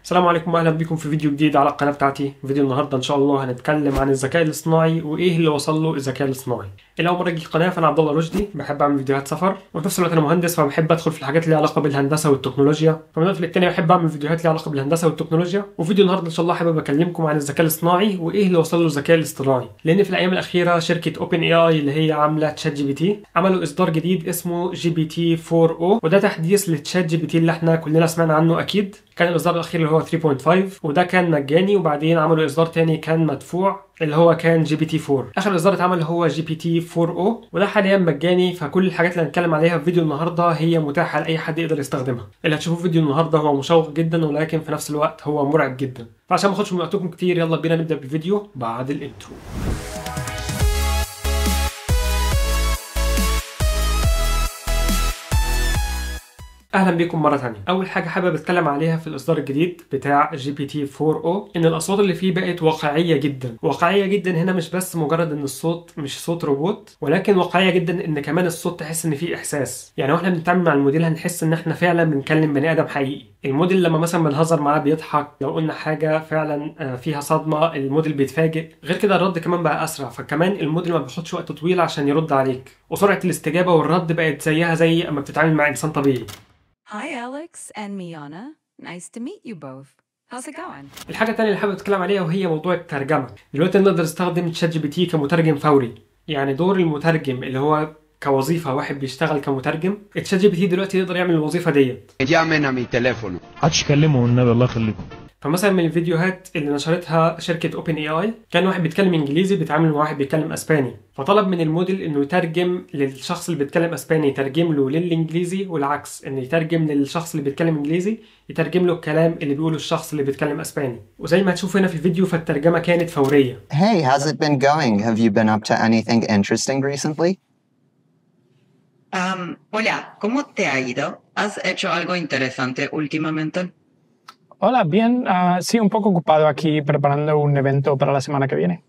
السلام عليكم واهلا بكم في فيديو جديد على القناه بتاعتي فيديو النهارده ان شاء الله هنتكلم عن الذكاء الاصطناعي وايه اللي وصل له الذكاء الاصطناعي اللي اول مره يجي القناه فانا عبد الله رشدي بحب اعمل فيديوهات سفر وفي نفس الوقت انا مهندس فبحب ادخل في الحاجات اللي ليها علاقه بالهندسه والتكنولوجيا فمن وقت للتاني بحب اعمل فيديوهات ليها علاقه بالهندسه والتكنولوجيا وفيديو النهارده ان شاء الله حابب اكلمكم عن الذكاء الاصطناعي وايه اللي وصل له الذكاء الاصطناعي لان في الايام الاخيره شركه اوبن اي اي اللي هي عامله تشات جي بي تي عملوا اصدار جديد اسمه جي بي تي 4 او وده تحديث لتشات جي بي تي اللي احنا كلنا سمعنا عنه اكيد كان الاصدار الاخير اللي هو 3.5 وده كان مجاني وبعدين عملوا اصدار تاني كان مدفوع اللي هو كان جي بي تي 4 اخر اصدار اتعمل هو جي بي تي 4 او وده حاليا مجاني فكل الحاجات اللي هنتكلم عليها في فيديو النهارده هي متاحه لاي حد يقدر يستخدمها اللي هتشوفوه في فيديو النهارده هو مشوق جدا ولكن في نفس الوقت هو مرعب جدا فعشان ما اخدش من وقتكم كتير يلا بينا نبدا بالفيديو بعد الانترو اهلا بيكم مره ثانيه اول حاجه حابب اتكلم عليها في الاصدار الجديد بتاع جي بي تي 4 او ان الاصوات اللي فيه بقت واقعيه جدا واقعيه جدا هنا مش بس مجرد ان الصوت مش صوت روبوت ولكن واقعيه جدا ان كمان الصوت تحس ان فيه احساس يعني واحنا بنتعامل مع الموديل هنحس ان احنا فعلا بنكلم بني ادم حقيقي الموديل لما مثلا بنهزر معاه بيضحك لو قلنا حاجه فعلا فيها صدمه الموديل بيتفاجئ غير كده الرد كمان بقى اسرع فكمان الموديل ما بياخدش وقت طويل عشان يرد عليك وسرعه الاستجابه والرد بقت زيها زي اما بتتعامل مع انسان طبيعي Hi, Alex and Miana. Nice to meet you both. How's it going? الحاجه الثانيه اللي حابب اتكلم عليها وهي موضوع الترجمه دلوقتي نقدر نستخدم تشات جي بي تي كمترجم فوري يعني دور المترجم اللي هو كوظيفه واحد بيشتغل كمترجم التشات جي بي تي دلوقتي يقدر يعمل الوظيفه ديت Llamen a mi teléfono. محدش يكلمه والنبي الله يخليكم فمثلا من الفيديوهات اللي نشرتها شركه اوبن اي اي كان واحد بيتكلم انجليزي بيتعامل مع واحد بيتكلم اسباني فطلب من الموديل انه يترجم للشخص اللي بيتكلم اسباني يترجم له للانجليزي والعكس انه يترجم للشخص اللي بيتكلم انجليزي يترجم له الكلام اللي بيقوله الشخص اللي بيتكلم اسباني وزي ما هتشوفوا هنا في الفيديو فالترجمه كانت فوريه Hey, how's it been going? Have you been up to anything interesting recently? Am, hola, ¿cómo te ha ido? ¿Has hecho algo interesante últimamente? Hola, bien. Ah, sí, un poco ocupado aquí preparando un evento para la semana que viene.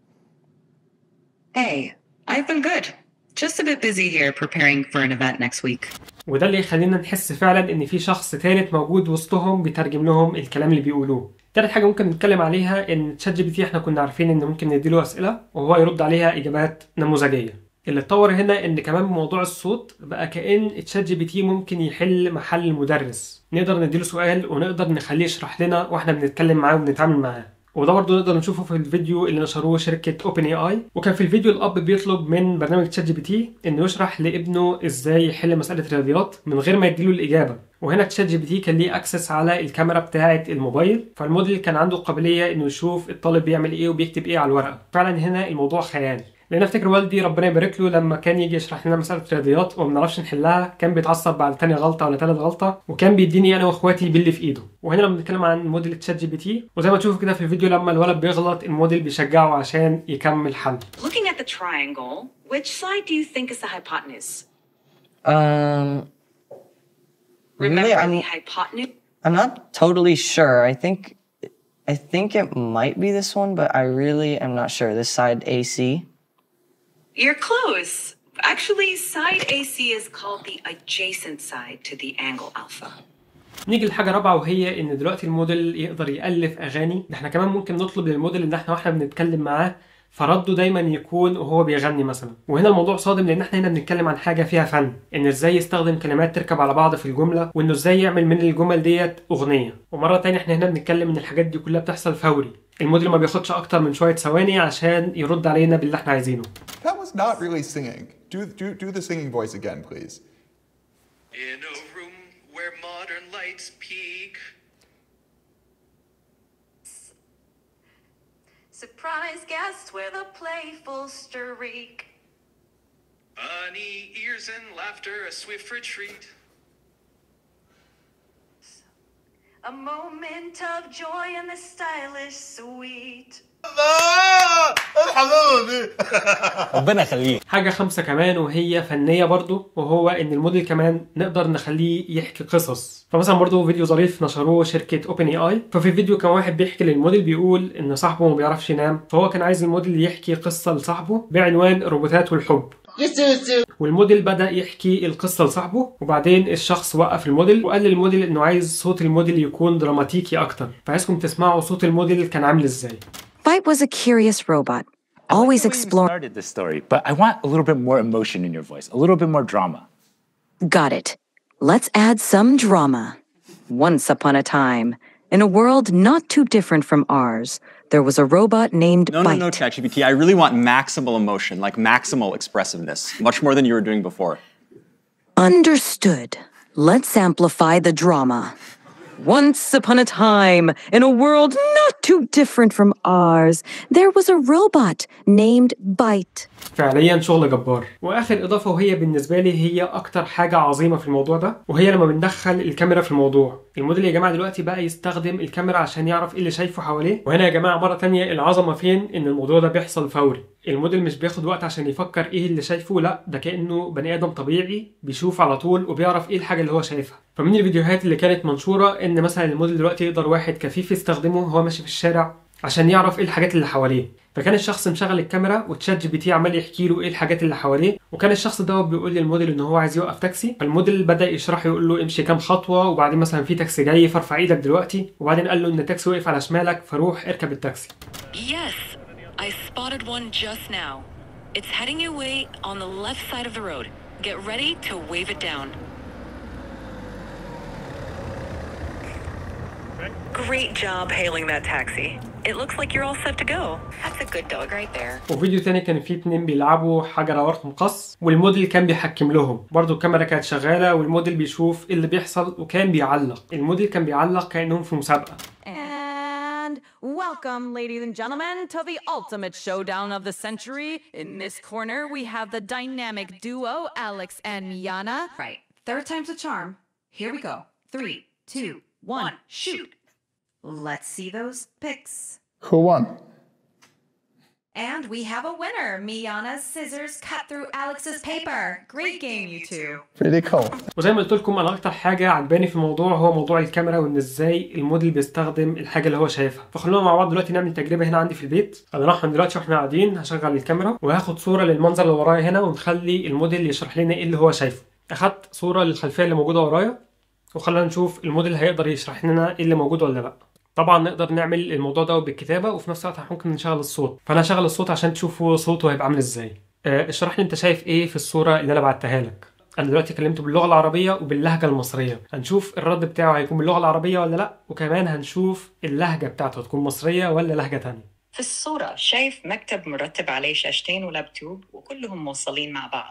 Hey, I've been good. Just a bit busy here preparing for an event next week. وده اللي يخلينا نحس فعلا ان في شخص تالت موجود وسطهم بيترجم لهم الكلام اللي بيقولوه تالت حاجه ممكن نتكلم عليها ان تشات جي بي تي احنا كنا عارفين ان ممكن نديله اسئله وهو يرد عليها اجابات نموذجيه اللي اتطور هنا ان كمان بموضوع الصوت بقى كأن تشات جي بي تي ممكن يحل محل المدرس نقدر نديله سؤال ونقدر نخليه يشرح لنا واحنا بنتكلم معاه وبنتعامل معاه وده برضه نقدر نشوفه في الفيديو اللي نشروه شركة اوبن اي اي وكان في الفيديو الاب بيطلب من برنامج تشات جي بي تي انه يشرح لابنه ازاي يحل مسألة رياضيات من غير ما يديله الإجابة وهنا تشات جي بي تي كان ليه اكسس على الكاميرا بتاعة الموبايل فالموديل كان عنده قابلية انه يشوف الطالب بيعمل ايه وبيكتب ايه على الورقة فعلا هنا الموضوع خيال لان افتكر والدي ربنا يبارك له لما كان يجي يشرح لنا مساله رياضيات وما بنعرفش نحلها كان بيتعصب بعد تاني غلطه ولا تالت غلطه وكان بيديني انا واخواتي باللي في ايده وهنا لما بنتكلم عن موديل تشات جي بي تي وزي ما تشوفوا كده في الفيديو لما الولد بيغلط الموديل بيشجعه عشان يكمل حل Looking at the triangle, which side do you think is the hypotenuse? Um, Remember really, I'm, the hypotenuse? I'm not totally sure. I think, I think it might be this one, but I really am not sure. This side AC. You're close. Actually, side AC is called the adjacent side to the angle alpha. نيجي لحاجه رابعه وهي ان دلوقتي الموديل يقدر يالف اغاني ده احنا كمان ممكن نطلب للموديل ان احنا واحنا بنتكلم معاه فرده دايما يكون وهو بيغني مثلا وهنا الموضوع صادم لان احنا هنا بنتكلم عن حاجه فيها فن ان ازاي يستخدم كلمات تركب على بعض في الجمله وانه ازاي يعمل من الجمل ديت اغنيه ومره تانية احنا هنا بنتكلم ان الحاجات دي كلها بتحصل فوري الموديل ما بياخدش اكتر من شويه ثواني عشان يرد علينا باللي احنا عايزينه That was not really singing. Do, do, do the singing voice again, please. In a room where modern lights peak. Surprise guests with a playful streak. Bunny ears and laughter, a swift retreat. A moment of joy in the stylish suite. ربنا يخليك حاجة خمسة كمان وهي فنية برضو وهو إن الموديل كمان نقدر نخليه يحكي قصص فمثلا برضو فيديو ظريف نشروه شركة اوبن اي اي ففي الفيديو كان واحد بيحكي للموديل بيقول إن صاحبه ما بيعرفش ينام فهو كان عايز الموديل يحكي قصة لصاحبه بعنوان روبوتات والحب والموديل بدأ يحكي القصة لصاحبه وبعدين الشخص وقف الموديل وقال للموديل انه عايز صوت الموديل يكون دراماتيكي اكتر فعايزكم تسمعوا صوت الموديل كان عامل ازاي Fight was a curious robot, always exploring. started this story, but I want a little bit more emotion in your voice, a little bit more drama. Got it. Let's add some drama. Once upon a time, in a world not too different from ours, there was a robot named No, no, Byte. no, ChatGPT. I really want maximal emotion, like maximal expressiveness, much more than you were doing before. Understood. Let's amplify the drama. Once upon a time, in a world not too different from ours, there was a robot named Byte. فعليا شغل جبار واخر اضافه وهي بالنسبه لي هي اكتر حاجه عظيمه في الموضوع ده وهي لما بندخل الكاميرا في الموضوع الموديل يا جماعه دلوقتي بقى يستخدم الكاميرا عشان يعرف ايه اللي شايفه حواليه وهنا يا جماعه مره تانية العظمه فين ان الموضوع ده بيحصل فوري الموديل مش بياخد وقت عشان يفكر ايه اللي شايفه لا ده كانه بني ادم طبيعي بيشوف على طول وبيعرف ايه الحاجه اللي هو شايفها فمن الفيديوهات اللي كانت منشوره ان مثلا الموديل دلوقتي يقدر واحد كفيف يستخدمه وهو ماشي في الشارع عشان يعرف ايه الحاجات اللي حواليه فكان الشخص مشغل الكاميرا وتشات جي بي تي عمال يحكي له ايه الحاجات اللي حواليه وكان الشخص ده بيقول للموديل ان هو عايز يوقف تاكسي فالموديل بدا يشرح يقول له امشي كام خطوه وبعدين مثلا في تاكسي جاي فارفع ايدك دلوقتي وبعدين قال له ان التاكسي وقف على شمالك فروح اركب التاكسي Yes, I spotted one just now. It's heading your way on the left side of the road. Get ready to wave it down. Great job hailing that taxi. It looks like you're all set to go. That's a good dog right there. وفيديو تاني كان فيه اتنين بيلعبوا حجر ورق مقص والموديل كان بيحكم لهم برضو الكاميرا كانت شغالة والموديل بيشوف ايه اللي بيحصل وكان بيعلق الموديل كان بيعلق كأنهم في مسابقة And welcome, ladies and gentlemen, to the ultimate showdown of the century. In this corner, we have the dynamic duo, Alex and Miana. Right. Third time's a charm. Here we go. Three, two, one, shoot. Let's see those pics. Who won? And we have a winner. Miana's scissors cut through Alex's paper. Great game, you two. Pretty cool. وزي ما قلت لكم انا اكتر حاجة عجباني في الموضوع هو موضوع الكاميرا وان ازاي الموديل بيستخدم الحاجة اللي هو شايفها فخلونا مع بعض دلوقتي نعمل تجربة هنا عندي في البيت انا راح من دلوقتي واحنا قاعدين هشغل الكاميرا وهاخد صورة للمنظر اللي ورايا هنا ونخلي الموديل يشرح لنا ايه اللي هو شايفه اخدت صورة للخلفية اللي موجودة ورايا وخلينا نشوف الموديل هيقدر يشرح لنا ايه اللي موجود ولا لا طبعا نقدر نعمل الموضوع ده بالكتابه وفي نفس الوقت ممكن نشغل الصوت فانا هشغل الصوت عشان تشوفوا صوته هيبقى عامل ازاي آه، اشرح لي انت شايف ايه في الصوره اللي انا بعتها لك انا دلوقتي كلمته باللغه العربيه وباللهجه المصريه هنشوف الرد بتاعه هيكون باللغه العربيه ولا لا وكمان هنشوف اللهجه بتاعته هتكون مصريه ولا لهجه تانية في الصورة شايف مكتب مرتب عليه شاشتين ولابتوب وكلهم موصلين مع بعض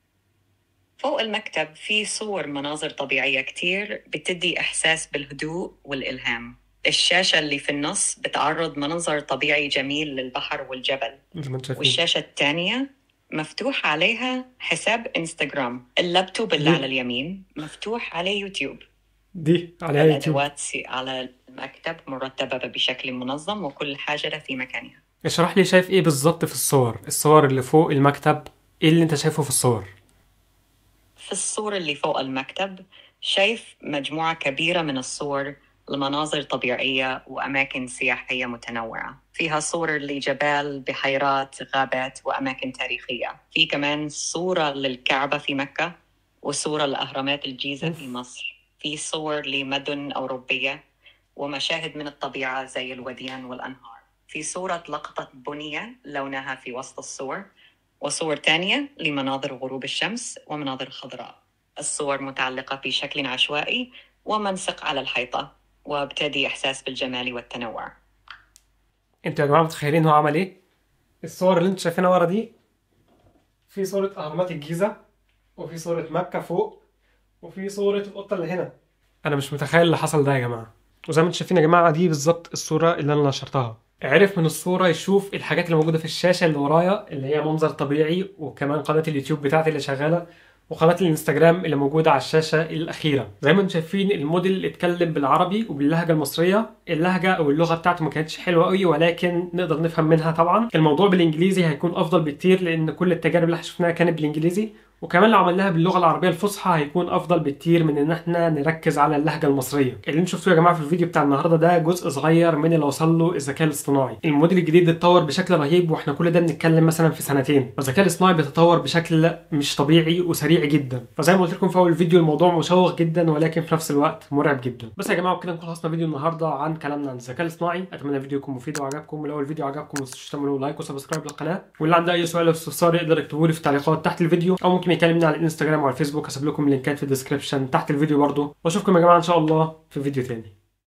فوق المكتب في صور مناظر طبيعية كتير بتدي إحساس بالهدوء والإلهام الشاشة اللي في النص بتعرض منظر طبيعي جميل للبحر والجبل زي ما انتم شايفين والشاشة الثانية مفتوح عليها حساب انستغرام اللابتوب اللي دي. على اليمين مفتوح عليه يوتيوب دي عليها يوتيوب الأدوات سي- على المكتب مرتبة بشكل منظم وكل حاجة في مكانها اشرح لي شايف ايه بالظبط في الصور الصور اللي فوق المكتب ايه اللي انت شايفه في الصور في الصورة اللي فوق المكتب شايف مجموعة كبيرة من الصور لمناظر طبيعية وأماكن سياحية متنوعة فيها صور لجبال بحيرات غابات وأماكن تاريخية في كمان صورة للكعبة في مكة وصورة لأهرامات الجيزة في مصر في صور لمدن أوروبية ومشاهد من الطبيعة زي الوديان والأنهار في صورة لقطة بنية لونها في وسط الصور وصور تانية لمناظر غروب الشمس ومناظر خضراء الصور متعلقة بشكل عشوائي ومنسق على الحيطة وابتدي إحساس بالجمال والتنوع انتوا يا جماعه متخيلين هو عمل ايه الصور اللي انتوا شايفينها ورا دي في صوره اهرامات الجيزه وفي صوره مكه فوق وفي صوره القطه اللي هنا انا مش متخيل اللي حصل ده يا جماعه وزي ما انتوا شايفين يا جماعه دي بالظبط الصوره اللي انا نشرتها عرف من الصوره يشوف الحاجات اللي موجوده في الشاشه اللي ورايا اللي هي منظر طبيعي وكمان قناه اليوتيوب بتاعتي اللي شغاله وقناه الانستجرام اللي موجوده على الشاشه الاخيره زي ما انتم شايفين الموديل اتكلم بالعربي وباللهجه المصريه اللهجه او اللغه بتاعته ما كانتش حلوه قوي ولكن نقدر نفهم منها طبعا الموضوع بالانجليزي هيكون افضل بكتير لان كل التجارب اللي احنا شفناها كانت بالانجليزي وكمان لو عملناها باللغه العربيه الفصحى هيكون افضل بكتير من ان احنا نركز على اللهجه المصريه اللي انتوا شفتوه يا جماعه في الفيديو بتاع النهارده ده جزء صغير من اللي وصل له الذكاء الاصطناعي الموديل الجديد اتطور بشكل رهيب واحنا كل ده بنتكلم مثلا في سنتين فالذكاء الاصطناعي بيتطور بشكل مش طبيعي وسريع جدا فزي ما قلت لكم في اول الفيديو الموضوع مشوق جدا ولكن في نفس الوقت مرعب جدا بس يا جماعه وبكده نكون خلصنا فيديو النهارده عن كلامنا عن الذكاء الاصطناعي اتمنى الفيديو يكون مفيد وعجبكم ولو الفيديو عجبكم ما تنسوش تعملوا لايك وسبسكرايب للقناه واللي عنده اي سؤال او استفسار يقدر يكتبوا لي في التعليقات تحت الفيديو او ممكن يكلمني على الانستجرام وعلى الفيسبوك هسيب لكم اللينكات في الديسكربشن تحت الفيديو برضه واشوفكم يا جماعه ان شاء الله في فيديو تاني